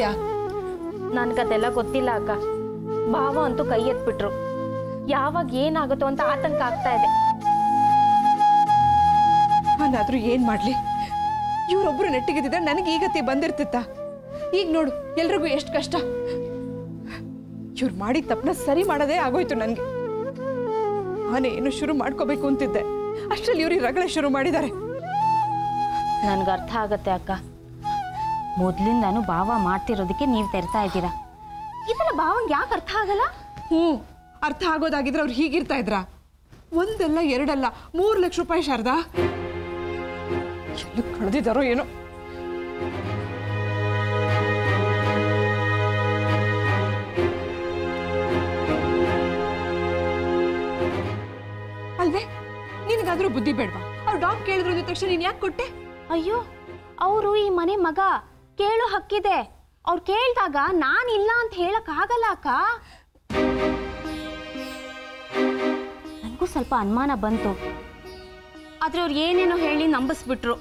ಹೇಳ್ತಿದ್ಯಾ ನನ್ಗದೆಲ್ಲ ಗೊತ್ತಿಲ್ಲ ಅಕ್ಕ ಭಾವ ಅಂತೂ ಕೈ ಎತ್ಬಿಟ್ರು ಯಾವಾಗ ಏನಾಗುತ್ತೋ ಅಂತ ಆತಂಕ ಆಗ್ತಾ ಇದೆ ನಾನಾದ್ರೂ ಏನ್ ಮಾಡ್ಲಿ ಇವ್ರೊಬ್ರು ನೆಟ್ಟಿಗಿದ್ದಿದ್ರೆ ನನಗೆ ಈ ಗತಿ ಬಂದಿರ್ತಿತ್ತ ಈಗ ನೋಡು ಎಲ್ರಿಗೂ ಎಷ್ಟು ಕಷ್ಟ ಇವ್ರು ಮಾಡಿದ ತಪ್ಪನ್ನ ಸರಿ ಮಾಡೋದೇ ಆಗೋಯ್ತು ನನಗೆ ನಾನೇನು ಶುರು ಮಾಡ್ಕೋಬೇಕು ಅಂತಿದ್ದೆ ಅಷ್ಟರಲ್ಲಿ ಇವ್ರಿಗೆ ರಗಳೆ ಶುರು ಮಾಡಿದ್ದಾರೆ ನನ್ಗೆ ಅರ್ಥ ಆಗತ್ತೆ ಅಕ್ಕ ಮೊದ್ಲಿಂದಾನು ಭಾವ ಮಾಡ್ತಿರೋದಕ್ಕೆ ನೀವು ತೆರ್ತಾ ಇದ್ದೀರಾ ಇದೆಲ್ಲ ಭಾವಂಗೆ ಯಾಕೆ ಅರ್ಥ ಆಗಲ್ಲ ಹ್ಞೂ ಅರ್ಥ ಆಗೋದಾಗಿದ್ರೆ ಅವ್ರು ಹೀಗಿರ್ತಾ ಇದ್ರ ಒಂದಲ್ಲ ಎರಡಲ್ಲ ಮೂರು ಲಕ್ಷ ರೂಪಾಯಿ ಶಾರದಾ ಎಲ್ಲ ಕಳೆದಿದ್ದಾರೋ ಏನೋ ಅಲ್ವೇ ನಿನಗಾದ್ರೂ ಬುದ್ಧಿ ಬೇಡ್ವಾ ಅವ್ರು ಡಾಗ್ ಕೇಳಿದ್ರು ಅಂದ ತಕ್ಷಣ ನೀನ್ ಯಾಕೆ ಕೊಟ್ಟೆ ಅಯ್ಯೋ ಅವರು ಈ ಮನೆ ಮಗ ಕೇಳೋ ಹಕ್ಕಿದೆ ಅವ್ರು ಕೇಳಿದಾಗ ನಾನಿಲ್ಲ ಅಂತ ಹೇಳಕ್ ಆಗಲ್ಲ ಅಕ್ಕ ನನಗೂ ಸ್ವಲ್ಪ ಅನುಮಾನ ಬಂತು ಆದ್ರೆ ಅವ್ರು ಏನೇನೋ ಹೇಳಿ ನಂಬಿಸ್ಬಿಟ್ರು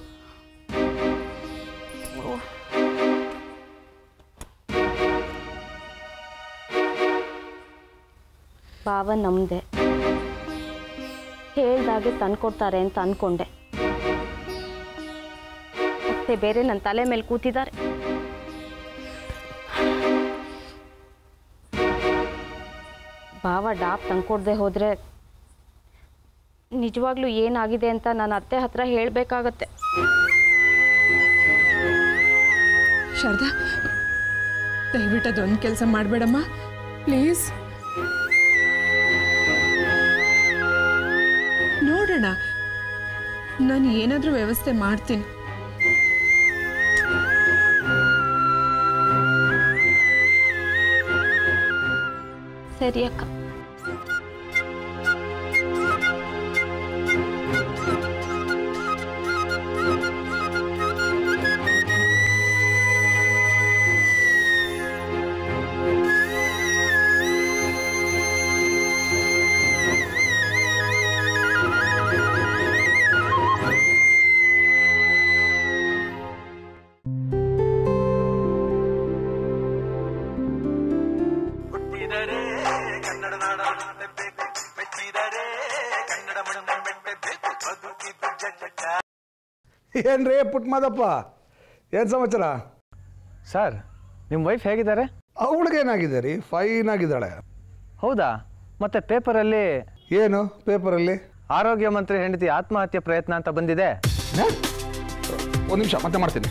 ಭಾವ ನಮ್ದೆ ಹೇಳ್ದಾಗೆ ತಂದ್ಕೊಡ್ತಾರೆ ಅಂತ ಅನ್ಕೊಂಡೆ ಮತ್ತೆ ಬೇರೆ ನನ್ನ ತಲೆ ಮೇಲೆ ಕೂತಿದ್ದಾರೆ ಭಾವ ಡಾಬ್ ತಂದ್ಕೊಡ್ದೆ ಹೋದ್ರೆ ನಿಜವಾಗ್ಲೂ ಏನಾಗಿದೆ ಅಂತ ನಾನು ಅತ್ತೆ ಹತ್ರ ಹೇಳಬೇಕಾಗತ್ತೆ ಶಾರದಾ ದಯವಿಟ್ಟು ಅದೊಂದು ಕೆಲಸ ಮಾಡಬೇಡಮ್ಮ ಪ್ಲೀಸ್ ನೋಡೋಣ ನಾನು ಏನಾದರೂ ವ್ಯವಸ್ಥೆ ಮಾಡ್ತೀನಿ ಸರಿ ಅಕ್ಕ ಹುಟ್ಟಿದರೆ ಕನ್ನಡ ನಾಡ ಮೆಟ್ಟಬೇಕು ಮೆಚ್ಚಿದರೆ ಕನ್ನಡ ಮಣ್ಣ ಮೆಟ್ಟಬೇಕು ಬದುಕಿದ್ದು ಜಟ ಏನ್ರಿ ಪುಟ್ಮಾದಪ್ಪ ಏನು ಸಮಾಚಾರ ಸರ್ ನಿಮ್ಮ ವೈಫ್ ಹೇಗಿದ್ದಾರೆ ಅವಳಿಗೇನಾಗಿದೆ ರೀ ಫೈನ್ ಆಗಿದ್ದಾಳೆ ಹೌದಾ ಮತ್ತೆ ಪೇಪರಲ್ಲಿ ಏನು ಪೇಪರಲ್ಲಿ ಆರೋಗ್ಯ ಮಂತ್ರಿ ಹೆಂಡತಿ ಆತ್ಮಹತ್ಯೆ ಪ್ರಯತ್ನ ಅಂತ ಬಂದಿದೆ ಒಂದು ನಿಮಿಷ ಮತ್ತೆ ಮಾಡ್ತೀನಿ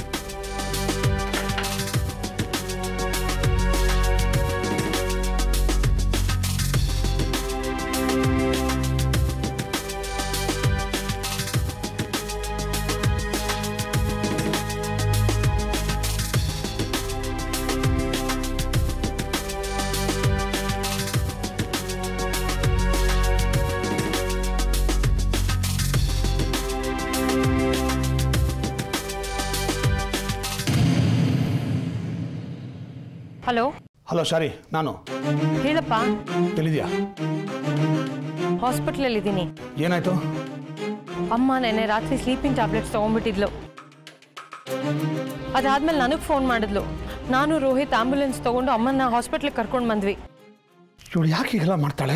ಹಲೋ ಹಲೋ ಶಾರಿ ನಾನು ಹೇಳಪ್ಪ ಎಲ್ಲಿದ್ಯಾ ಹಾಸ್ಪಿಟ್ಲಲ್ಲಿದ್ದೀನಿ ಏನಾಯ್ತು ಅಮ್ಮ ನೆನ್ನೆ ರಾತ್ರಿ ಸ್ಲೀಪಿಂಗ್ ಟ್ಯಾಬ್ಲೆಟ್ಸ್ ತೊಗೊಂಡ್ಬಿಟ್ಟಿದ್ಲು ಅದಾದ್ಮೇಲೆ ನನಗೆ ಫೋನ್ ಮಾಡಿದ್ಲು ನಾನು ರೋಹಿತ್ ಆಂಬ್ಯುಲೆನ್ಸ್ ತೊಗೊಂಡು ಅಮ್ಮನ ಹಾಸ್ಪಿಟ್ಲಿಗೆ ಕರ್ಕೊಂಡು ಬಂದ್ವಿ ಇವಳು ಯಾಕೆ ಹೀಗೆಲ್ಲ ಮಾಡ್ತಾಳೆ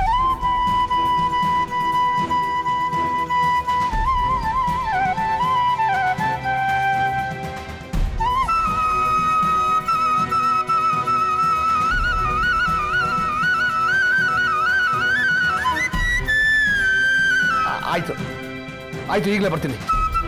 ಆ- ಆಯ್ತು ಆಯ್ತು ಈಗಲೇ ಬರ್ತೀನಿ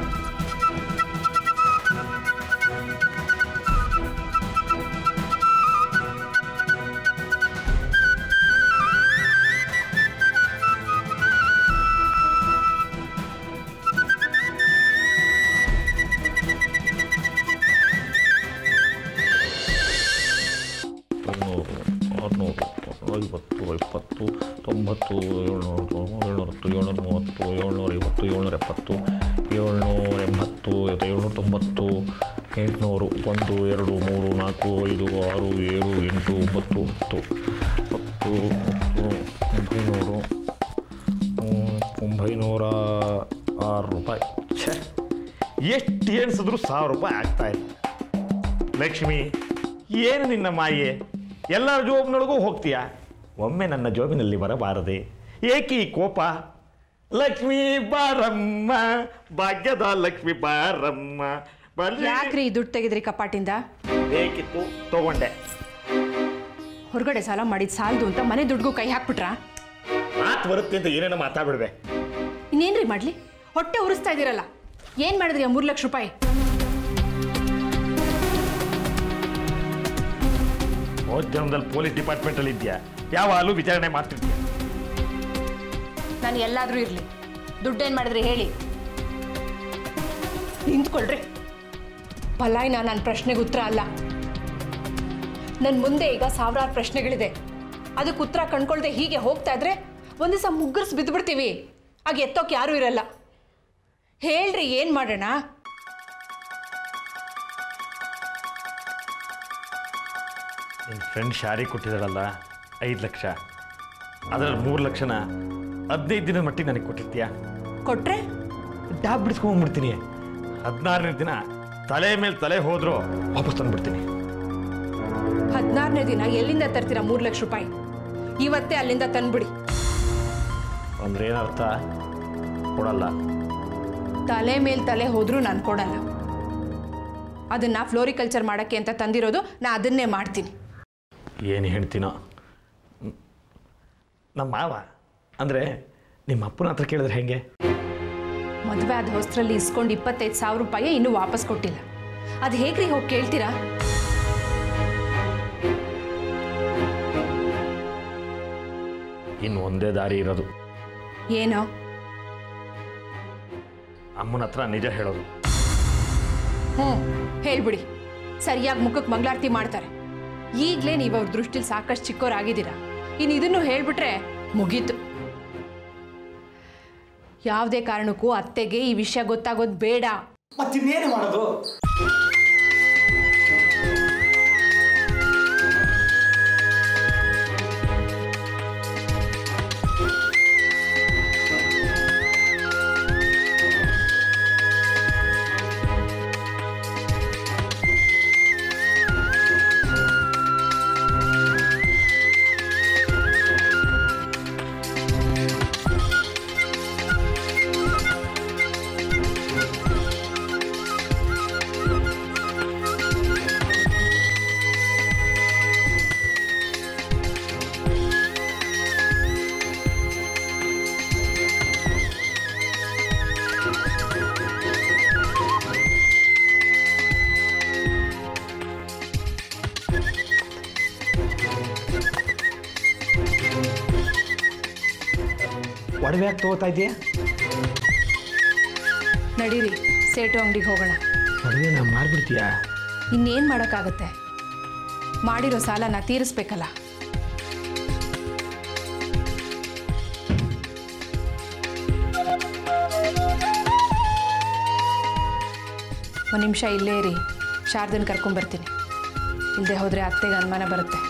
ಐನೂರು ಆರುನೂರು ಐವತ್ತು ಇಪ್ಪತ್ತು ತೊಂಬತ್ತು ಏಳ್ನೂರು ಏಳ್ನೂರ ಹತ್ತು ಏಳ್ನೂರ ಮೂವತ್ತು ಏಳ್ನೂರ ಐವತ್ತು ಏಳ್ನೂರ ಎಪ್ಪತ್ತು ಏಳ್ನೂರ ಎಂಬತ್ತು ಏಳ್ನೂರ ತೊಂಬತ್ತು ಎಂಟುನೂರು ಒಂದು ಎರಡು ಮೂರು ನಾಲ್ಕು ಐದು ಆರು ಏಳು ಎಂಟು ಒಂಬತ್ತು ಹತ್ತು ಹತ್ತು ಹತ್ತು ಒಂಬೈನೂರು ಹ್ಮ್, ಒಂಬೈನೂರ ಆರು ರೂಪಾಯಿ ಛೇ ಎಷ್ಟು ಎಣಿಸಿದ್ರು ಸಾವಿರ ರೂಪಾಯಿ ಆಗ್ತಾಯಿಲ್ಲ ಲಕ್ಷ್ಮಿ ಏನು ನಿನ್ನ ಮಾಯೆ ಎಲ್ಲರ ಜೋಬಿನೊಳಗೂ ಹೋಗ್ತೀಯ ಒಮ್ಮೆ ನನ್ನ ಜೋಬಿನಲ್ಲಿ ಬರಬಾರದೆ ಏಕೆ ಈ ಕೋಪ ಲಕ್ಷ್ಮೀ ಬಾರಮ್ಮ ಭಾಗ್ಯದ ಲಕ್ಷ್ಮಿ ಬಾರಮ್ಮ ಬರ್ಲಿ. ಯಾಕ್ರಿ ಈ ದುಡ್ಡು ತೆಗೆದ್ರಿ ಕಪಾಟಿಂದ ಬೇಕಿತ್ತು ತಗೊಂಡೆ ಹೊರಗಡೆ ಸಾಲ ಮಾಡಿದ ಸಾಲದು ಅಂತ ಮನೆ ದುಡ್ಗೂ ಕೈ ಹಾಕ್ಬಿಟ್ರಾ ಮಾತು ಬರುತ್ತೆ ಅಂತ ಏನೇನೋ ಮಾತಾಡ್ಬಿಡ್ವೆ ಇನ್ನೇನ್ರಿ ಮಾಡ್ಲಿ ಹೊಟ್ಟೆ ಉರಿಸ್ತಾ ಇದೀರಲ್ಲ ಏನ್ ಮಾಡಿದ್ರಿ ಆ ಮೂರು ಲಕ್ಷ ರೂಪಾಯಿ ಹೋದ ಜನ್ಮದಲ್ಲಿ ಪೊಲೀಸ್ ಡಿಪಾರ್ಟ್ಮೆಂಟಲ್ಲಿ ಇದೆಯಾ ಯಾವಾಗಲೂ ವಿಚಾರಣೆ ಮಾಡ್ತಿರ್ತೀಯ ನಾನು ಎಲ್ಲಾದ್ರೂ ಇರ್ಲಿ ದುಡ್ಡೇನ್ ಮಾಡಿದ್ರಿ ಹೇಳಿ ನಿಂತ್ಕೊಳ್ರಿ ಪಲಾಯ್ನ ನನ್ನ ಪ್ರಶ್ನೆಗೆ ಉತ್ತರ ಅಲ್ಲ ನನ್ನ ಮುಂದೆ ಈಗ ಸಾವಿರಾರು ಪ್ರಶ್ನೆಗಳಿದೆ ಅದಕ್ಕೆ ಉತ್ತರ ಕಂಡ್ಕೊಳ್ದೆ ಹೀಗೆ ಹೋಗ್ತಾ ಇದ್ರೆ ಒಂದು ದಿವಸ ಮುಗ್ಗರ್ಸ್ ಬಿದ್ದುಬಿಡ್ತೀವಿ ಆಗ ಎತ್ತೋಕೆ ಯಾರೂ ಇರಲ್ಲ ಹೇಳ್ರಿ ಏನು ಮಾಡೋಣ ನಿನ್ನ ಫ್ರೆಂಡ್ ಶಾರಿ ಕೊಟ್ಟಿದ್ದಾಳಲ್ಲ ಐದು ಲಕ್ಷ ಅದರಲ್ಲಿ ಮೂರು ಲಕ್ಷನ ಹದಿನೈದು ದಿನದ ಮಟ್ಟಿಗೆ ನನಗೆ ಕೊಟ್ಟಿರ್ತೀಯ ಕೊಟ್ರೆ ಟ್ಯಾಬ್ ಬಿಡಿಸ್ಕೊಂಡ್ಬಿಡ್ತೀನಿ ಹದಿನಾರನೇ ದಿನ ತಲೆ ಮೇಲೆ ತಲೆ ಹೋದ್ರು ವಾಪಸ್ ತಂದ್ಬಿಡ್ತೀನಿ ಹದಿನಾರನೇ ದಿನ ಎಲ್ಲಿಂದ ತರ್ತೀರಾ ಮೂರು ಲಕ್ಷ ರೂಪಾಯಿ ಇವತ್ತೇ ಅಲ್ಲಿಂದ ತಂದ್ಬಿಡಿ ಅಂದ್ರೆ ಏನರ್ಥ ಕೊಡಲ್ಲ ತಲೆ ಮೇಲೆ ತಲೆ ಹೋದ್ರೂ ನಾನು ಕೊಡಲ್ಲ ಅದನ್ನ ಫ್ಲೋರಿಕಲ್ಚರ್ ಮಾಡೋಕ್ಕೆ ಅಂತ ತಂದಿರೋದು ನಾ ಅದನ್ನೇ ಮಾಡ್ತೀನಿ ಏನು ಹೇಳ್ತೀನೋ ಹ್ಮ್. ನಮ್ಮ ಮಾವ ಅಂದರೆ ನಿಮ್ಮ ಅಪ್ಪನ ಹತ್ರ ಕೇಳಿದ್ರೆ ಹೆಂಗೆ ಮದುವೆ ಆದ ಹೊಸ್ತ್ರಲ್ಲಿ ಇಸ್ಕೊಂಡು ಇಪ್ಪತ್ತೈದು ಸಾವಿರ ರೂಪಾಯಿ ಇನ್ನೂ ವಾಪಸ್ ಕೊಟ್ಟಿಲ್ಲ ಅದು ಹೇಗ್ರಿ ಹೋಗಿ ಕೇಳ್ತೀರಾ ಇನ್ನು ಒಂದೇ ದಾರಿ ಇರೋದು ಏನೋ ಅಮ್ಮನ ಹತ್ರ ನಿಜ ಹೇಳೋದು ಹ್ಞೂ ಹೇಳ್ಬಿಡಿ ಸರಿಯಾಗಿ ಮುಖಕ್ಕೆ ಮಂಗಳಾರತಿ ಮಾಡ್ತಾರೆ ಈಗಲೇ ನೀವು ಅವ್ರ ದೃಷ್ಟಿಲಿ ಸಾಕಷ್ಟು ಚಿಕ್ಕೋರಾಗಿದ್ದೀರಾ ಇನ್ನು ಇದನ್ನು ಹೇಳ್ಬಿಟ್ರೆ ಮುಗೀತು ಯಾವುದೇ ಕಾರಣಕ್ಕೂ ಅತ್ತೆಗೆ ಈ ವಿಷಯ ಗೊತ್ತಾಗೋದು ಬೇಡ ಮತ್ತಿನ್ನೇನು ಮಾಡೋದು ಒಡವೆ ಯಾಕೆ ತಗೋತಾ ಇದೆಯಾ ನಡೀರಿ ಸೇಟು ಅಂಗಡಿಗೆ ಹೋಗೋಣ ಒಡವೆ ನಾ ಮಾರ್ಬಿಡ್ತೀಯಾ ಇನ್ನೇನು ಮಾಡೋಕ್ಕಾಗತ್ತೆ ಮಾಡಿರೋ ಸಾಲನ ತೀರಿಸ್ಬೇಕಲ್ಲ ಒಂದು ನಿಮಿಷ ಇಲ್ಲೇ ಇರಿ ಶಾರದನ್ ಕರ್ಕೊಂಬರ್ತೀನಿ ಇಲ್ಲದೆ ಹೋದರೆ ಅತ್ತೆಗೆ ಅನುಮಾನ ಬರುತ್ತೆ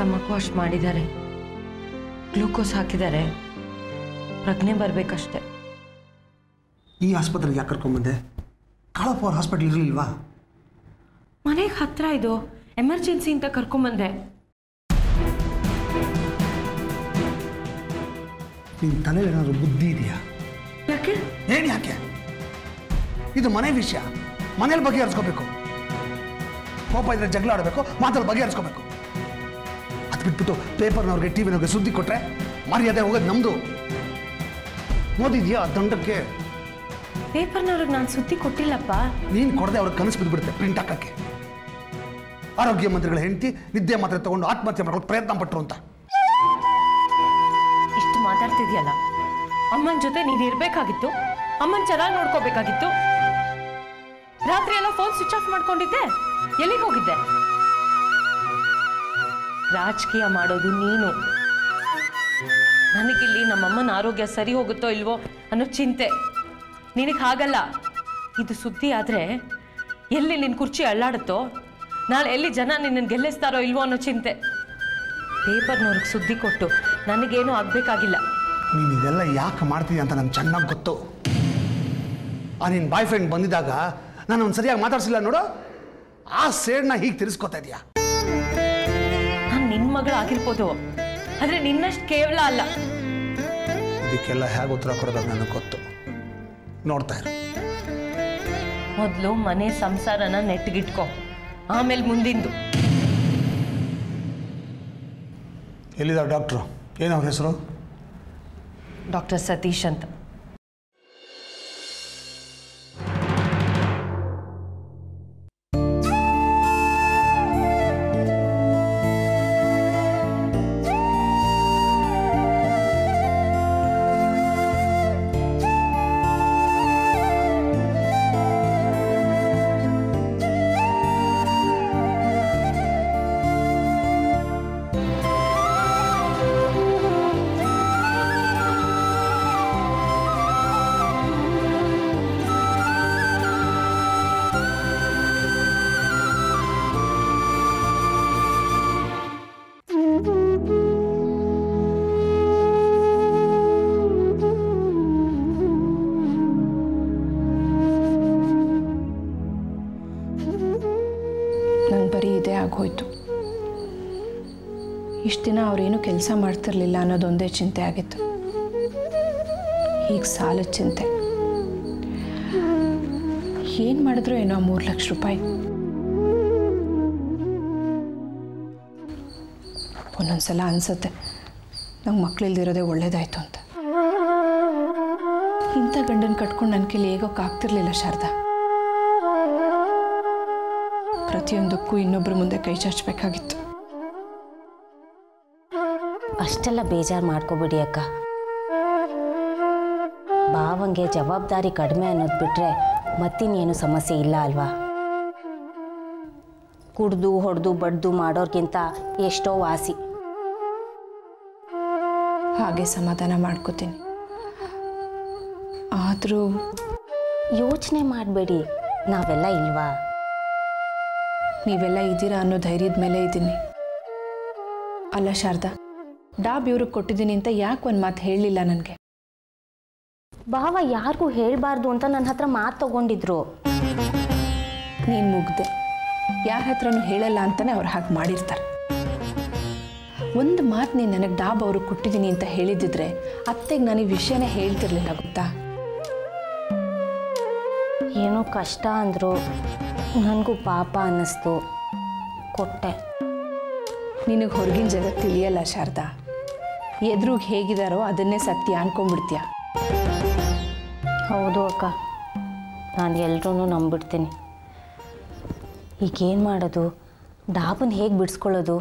ಸ್ಟಮಕ್ ವಾಶ್ ಮಾಡಿದ್ದಾರೆ ಗ್ಲೂಕೋಸ್ ಹಾಕಿದ್ದಾರೆ ಪ್ರಜ್ಞೆ ಬರಬೇಕಷ್ಟೆ ಈ ಆಸ್ಪತ್ರೆಗೆ ಯಾಕೆ ಕರ್ಕೊಂಬಂದೆ ಕಾಳಪ್ಪ ಅವ್ರ ಹಾಸ್ಪಿಟ್ಲ್ ಇರಲಿಲ್ವಾ ಮನೆಗೆ ಹತ್ರ ಇದು ಎಮರ್ಜೆನ್ಸಿ ಅಂತ ಕರ್ಕೊಂಬಂದೆ ನಿನ್ನ ತಲೆಯಲ್ಲಿ ಏನಾದರೂ ಬುದ್ಧಿ ಇದೆಯಾ ಯಾಕೆ ಏನು ಯಾಕೆ ಇದು ಮನೆ ವಿಷಯ ಮನೇಲಿ ಬಗೆಹರಿಸ್ಕೋಬೇಕು ಕೋಪ ಇದ್ರೆ ಜಗಳ ಆಡಬೇಕು ಮಾತಲ್ಲಿ ಬಗೆಹರಿಸ್ಕೋಬೇಕು ಅದು ಬಿಟ್ಬಿಟ್ಟು ಪೇಪರ್ನವ್ರಿಗೆ ಟಿ ವಿನವ್ರಿಗೆ ಸುದ್ದಿ ಕೊಟ್ರೆ ಮರ್ಯಾದೆ ಹೋಗೋದು ನಮ್ಮದು ಓದಿದ್ಯಾ ದಂಡಕ್ಕೆ ಪೇಪರ್ನವ್ರಿಗೆ ನಾನು ಸುದ್ದಿ ಕೊಟ್ಟಿಲ್ಲಪ್ಪ ನೀನು ಕೊಡದೆ ಅವ್ರಿಗೆ ಕನಸು ಬಿದ್ದುಬಿಡುತ್ತೆ ಪ್ರಿಂಟ್ ಹಾಕಕ್ಕೆ ಆರೋಗ್ಯ ಮಂತ್ರಿಗಳ ಹೆಂಡತಿ ನಿದ್ದೆ ಮಾತ್ರೆ ತಗೊಂಡು ಆತ್ಮಹತ್ಯೆ ಮಾಡೋಕೆ ಪ್ರಯತ್ನ ಪಟ್ಟರು ಅಂತ ಇಷ್ಟು ಮಾತಾಡ್ತಿದ್ಯಲ್ಲ ಅಮ್ಮನ ಜೊತೆ ನೀನು ಇರ್ಬೇಕಾಗಿತ್ತು ಅಮ್ಮನ್ ಚೆನ್ನಾಗಿ ನೋಡ್ಕೋಬೇಕಾಗಿತ್ತು ರಾತ್ರಿ ಎಲ್ಲ ಫೋನ್ ಸ್ವಿಚ್ ಆಫ್ ಮಾಡ್ಕೊಂಡಿದ್ದೆ ಎಲ್ಲಿಗೆ ಹೋಗಿದ್ದೆ ರಾಜಕೀಯ ಮಾಡೋದು ನೀನು ನನಗಿಲ್ಲಿ ನಮ್ಮಮ್ಮನ ಆರೋಗ್ಯ ಸರಿ ಹೋಗುತ್ತೋ ಇಲ್ವೋ ಅನ್ನೋ ಚಿಂತೆ ನಿನಗೆ ಹಾಗಲ್ಲ ಇದು ಸುದ್ದಿ ಆದರೆ ಎಲ್ಲಿ ನಿನ್ನ ಕುರ್ಚಿ ಅಳ್ಳಾಡುತ್ತೋ ನಾಳೆ ಎಲ್ಲಿ ಜನ ನಿನ್ನನ್ನು ಗೆಲ್ಲಿಸ್ತಾರೋ ಇಲ್ವೋ ಅನ್ನೋ ಚಿಂತೆ ಪೇಪರ್ನವ್ರಿಗೆ ಸುದ್ದಿ ಕೊಟ್ಟು ನನಗೇನು ಆಗಬೇಕಾಗಿಲ್ಲ ನೀನು ಇದೆಲ್ಲ ಯಾಕೆ ಮಾಡ್ತೀಯ ಅಂತ ನನಗೆ ಚೆನ್ನಾಗಿ ಗೊತ್ತು ಆ ನಿನ್ನ ಬಾಯ್ ಫ್ರೆಂಡ್ ಬಂದಿದ್ದಾಗ ನಾನು ಒಂದು ಸರಿಯಾಗಿ ಮಾತಾಡ್ಸಿಲ್ಲ ನೋಡು ಆ ಸೇಡ್ನ ಹೀಗೆ ತಿರ್ಸ್ಕೊತಾ ಇದೆಯಾ ನಾನು ನಿನ್ನ ಮಗಳಾಗಿರ್ಬೋದು ಆದರೆ ನಿನ್ನಷ್ಟು ಕೇವಲ ಅಲ್ಲ ಇದಕ್ಕೆಲ್ಲ ಹೇಗೆ ಉತ್ತರ ಕೊಡೋದು ನನಗೆ ಗೊತ್ತು ನೋಡ್ತಾ ಇರು ಮೊದಲು ಮನೆ ಸಂಸಾರನ ನೆಟ್ಟಗಿಟ್ಕೊ ಆಮೇಲೆ ಮುಂದಿಂದು ಎಲ್ಲಿದ್ದಾರೆ ಡಾಕ್ಟ್ರು ಏನು ಅವ್ರ ಹೆಸರು ಡಾಕ್ಟರ್ ಸತೀಶ್ ಅಂತ ನಂಗೆ ಬರೀ ಇದೇ ಆಗೋಯ್ತು ಇಷ್ಟು ದಿನ ಅವರೇನು ಕೆಲಸ ಮಾಡ್ತಿರ್ಲಿಲ್ಲ ಅನ್ನೋದೊಂದೇ ಚಿಂತೆ ಆಗಿತ್ತು ಈಗ ಸಾಲದ ಚಿಂತೆ ಏನು ಮಾಡಿದ್ರು ಏನೋ ಆ ಮೂರು ಲಕ್ಷ ರೂಪಾಯಿ ಒಂದೊಂದ್ಸಲ ಅನ್ಸುತ್ತೆ ನಂಗೆ ಮಕ್ಕಳಿಲ್ದಿರೋದೇ ಒಳ್ಳೇದಾಯ್ತು ಅಂತ ಇಂಥ ಗಂಡನ ಕಟ್ಕೊಂಡು ನನ್ನ ಕೈಲಿ ಹೇಗೋಕ್ಕಾಗ್ತಿರ್ಲಿಲ್ಲ ಶಾರದಾ ಪ್ರತಿಯೊಂದಕ್ಕೂ ಇನ್ನೊಬ್ಬರ ಮುಂದೆ ಕೈ ಚಾಚಬೇಕಾಗಿತ್ತು ಅಷ್ಟೆಲ್ಲ ಬೇಜಾರು ಮಾಡ್ಕೋಬೇಡಿ ಅಕ್ಕ ಭಾವಂಗೆ ಜವಾಬ್ದಾರಿ ಕಡಿಮೆ ಅನ್ನೋದು ಬಿಟ್ರೆ ಮತ್ತಿನ್ನೇನು ಸಮಸ್ಯೆ ಇಲ್ಲ ಅಲ್ವಾ ಕುಡ್ದು ಹೊಡೆದು ಬಡ್ದು ಮಾಡೋರ್ಗಿಂತ ಎಷ್ಟೋ ವಾಸಿ ಹಾಗೆ ಸಮಾಧಾನ ಮಾಡ್ಕೋತೀನಿ ಆದರೂ ಯೋಚನೆ ಮಾಡಬೇಡಿ ನಾವೆಲ್ಲ ಇಲ್ವಾ ನೀವೆಲ್ಲ ಇದ್ದೀರಾ ಅನ್ನೋ ಧೈರ್ಯದ ಮೇಲೆ ಇದ್ದೀನಿ ಅಲ್ಲ ಶಾರದಾ ಡಾಬ್ ಇವ್ರಿಗೆ ಕೊಟ್ಟಿದ್ದೀನಿ ಅಂತ ಯಾಕೆ ಒಂದು ಮಾತು ಹೇಳಲಿಲ್ಲ ನನಗೆ ಭಾವ ಯಾರಿಗೂ ಹೇಳಬಾರ್ದು ಅಂತ ನನ್ನ ಹತ್ರ ಮಾತು ತಗೊಂಡಿದ್ರು ನೀನು ಮುಗ್ದೆ ಯಾರ ಹತ್ರನೂ ಹೇಳಲ್ಲ ಅಂತಲೇ ಅವ್ರು ಹಾಗೆ ಮಾಡಿರ್ತಾರೆ ಒಂದು ಮಾತು ನೀನು ನನಗೆ ಡಾಬ್ ಅವ್ರಿಗೆ ಕೊಟ್ಟಿದ್ದೀನಿ ಅಂತ ಹೇಳಿದ್ದಿದ್ರೆ ಅತ್ತೆಗೆ ನಾನು ಈ ವಿಷಯನೇ ಹೇಳ್ತಿರ್ಲಿಲ್ಲ ಗೊತ್ತಾ ಏನೋ ಕಷ್ಟ ಅಂದರು ನನಗೂ ಪಾಪ ಅನ್ನಿಸ್ತು ಕೊಟ್ಟೆ ನಿನಗೆ ಹೊರಗಿನ ಜಗತ್ತು ತಿಳಿಯಲ್ಲ ಶಾರದಾ ಎದುರಿಗೆ ಹೇಗಿದಾರೋ ಅದನ್ನೇ ಸತ್ಯ ಅನ್ಕೊಂಡ್ಬಿಡ್ತೀಯ ಹೌದು ಅಕ್ಕ ನಾನು ಎಲ್ರೂ ನಂಬಿಡ್ತೀನಿ ಈಗೇನು ಮಾಡೋದು ಡಾಬನ್ ಹೇಗೆ ಬಿಡಿಸ್ಕೊಳ್ಳೋದು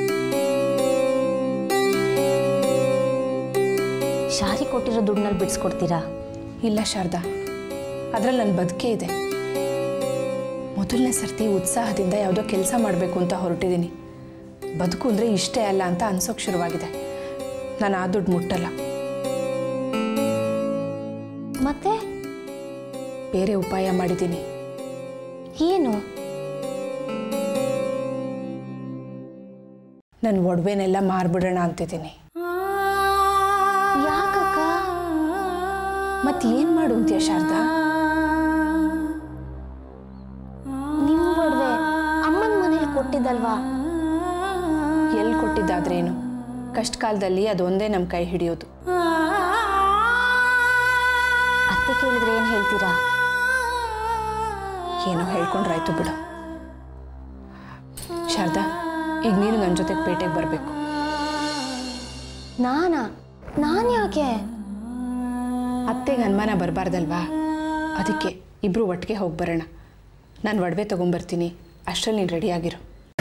ಶಾರಿ ಕೊಟ್ಟಿರೋ ದುಡ್ಡಲ್ಲಿ ಬಿಡಿಸ್ಕೊಡ್ತೀರಾ ಇಲ್ಲ ಶಾರದಾ ಅದರಲ್ಲಿ ನನ್ನ ಬದುಕೇ ಇದೆ ಮೊದಲನೇ ಸರ್ತಿ ಉತ್ಸಾಹದಿಂದ ಯಾವುದೋ ಕೆಲಸ ಮಾಡಬೇಕು ಅಂತ ಹೊರಟಿದ್ದೀನಿ ಬದುಕು ಅಂದರೆ ಇಷ್ಟೇ ಅಲ್ಲ ಅಂತ ಅನ್ಸೋಕೆ ಶುರುವಾಗಿದೆ ನಾನು ಆ ದುಡ್ಡು ಮುಟ್ಟಲ್ಲ ಮತ್ತೆ ಬೇರೆ ಉಪಾಯ ಮಾಡಿದ್ದೀನಿ ಏನು ನನ್ನ ಒಡವೆನೆಲ್ಲ ಮಾರ್ಬಿಡೋಣ ಅಂತಿದ್ದೀನಿ ಯಾಕಕ್ಕ ಮತ್ತೆ ಏನು ಮಾಡು ಅಂತೀಯ ಶಾರದಾ ನಿಮ್ಮ ಒಡವೆ ಅಮ್ಮನ ಮನೇಲಿ ಕೊಟ್ಟಿದ್ದಲ್ವಾ ಎಲ್ಲಿ ಕೊಟ್ಟಿದ್ದಾದ್ರೇನು ಕಷ್ಟ ಕಾಲದಲ್ಲಿ ಅದೊಂದೇ ನಮ್ಮ ಕೈ ಹಿಡಿಯೋದು ಅತ್ತೆ ಕೇಳಿದ್ರೆ ಏನು ಹೇಳ್ತೀರಾ ಏನೋ ಹೇಳ್ಕೊಂಡ್ರಾಯ್ತು ಬಿಡು ಶಾರದಾ ಈಗ ನೀನು ನನ್ನ ಜೊತೆಗೆ ಪೇಟೆಗೆ ಬರಬೇಕು ನಾನಾ ನಾನು ಯಾಕೆ ಅತ್ತೆಗೆ ಅನುಮಾನ ಬರಬಾರ್ದಲ್ವಾ ಅದಕ್ಕೆ ಇಬ್ಬರು ಒಟ್ಟಿಗೆ ಹೋಗಿ ಬರೋಣ ನಾನು ಒಡವೆ ತೊಗೊಂಬರ್ತೀನಿ ಅಷ್ಟರಲ್ಲಿ ನೀನು ರೆಡಿಯಾಗಿರು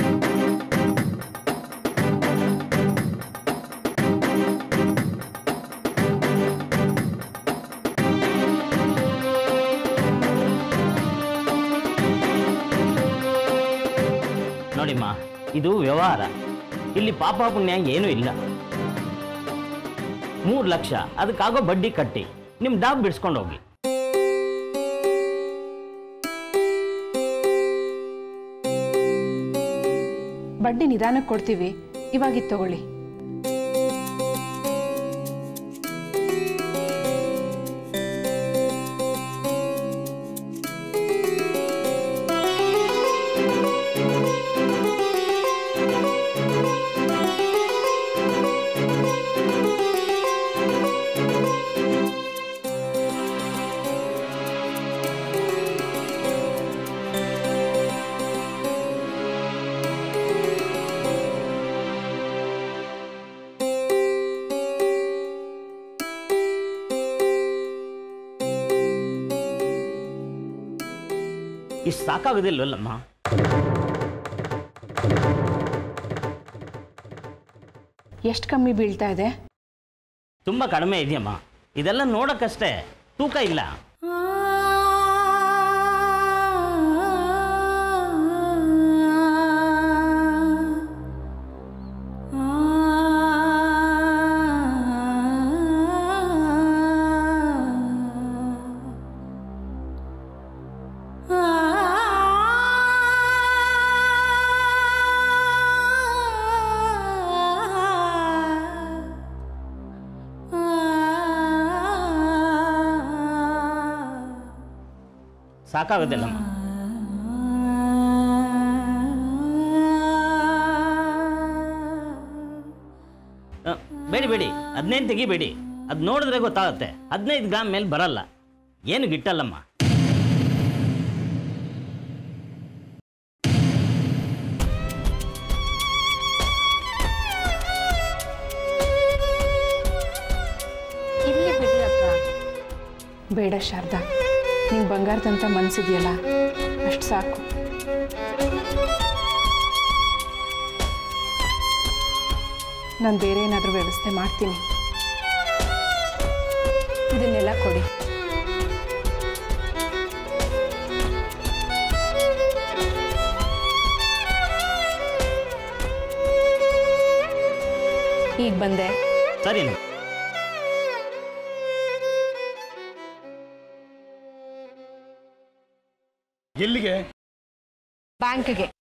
ನೋಡಿಮ್ಮ ಇದು ವ್ಯವಹಾರ ಇಲ್ಲಿ ಪಾಪ ಪುಣ್ಯ ಏನೂ ಇಲ್ಲ ಮೂರು ಲಕ್ಷ ಅದಕ್ಕಾಗೋ ಬಡ್ಡಿ ಕಟ್ಟಿ ನಿಮ್ಮ ಡಾಬ್ ಬಿಡಿಸ್ಕೊಂಡು ಹೋಗಿ ಬಡ್ಡಿ ನಿಧಾನಕ್ಕೆ ಕೊಡ್ತೀವಿ ಇವಾಗಿದ್ದು ತಗೊಳ್ಳಿ ಇಷ್ಟು ಸಾಕಾಗೋದಿಲ್ವಲ್ಲಮ್ಮ ಎಷ್ಟು ಕಮ್ಮಿ ಬೀಳ್ತಾ ಇದೆ ತುಂಬ ಕಡಿಮೆ ಇದೆಯಮ್ಮ ಇದೆಲ್ಲ ನೋಡೋಕ್ಕಷ್ಟೇ ತೂಕ ಇಲ್ಲ ಸಾಕಾಗೋದಿಲ್ಲಮ್ಮ ಅ, ಬೇಡಿ ಬೇಡಿ ಹದಿನೈದು ತೆಗಿಬೇಡಿ ಅದು ನೋಡಿದ್ರೆ ಗೊತ್ತಾಗುತ್ತೆ ಹದಿನೈದು ಗ್ರಾಮ್ ಮೇಲೆ ಬರಲ್ಲ ಏನು ಗಿಟ್ಟಲ್ಲಮ್ಮ ಇಲ್ಲಿ ಬಿಡಿ ಅಕ್ಕ ಬೇಡ ಶಾರದಾ ನಿಂಗೆ ಬಂಗಾರದಂಥ ಮನಸ್ಸಿದೆಯಲ್ಲ ಅಷ್ಟು ಸಾಕು ನಾನು ಬೇರೆ ಏನಾದರೂ ವ್ಯವಸ್ಥೆ ಮಾಡ್ತೀನಿ ಇದನ್ನೆಲ್ಲ ಕೊಡಿ ಈಗ ಬಂದೆ ಸರಿ ಎಲ್ಲಿಗೆ ಬ್ಯಾಂಕ್ಗೆ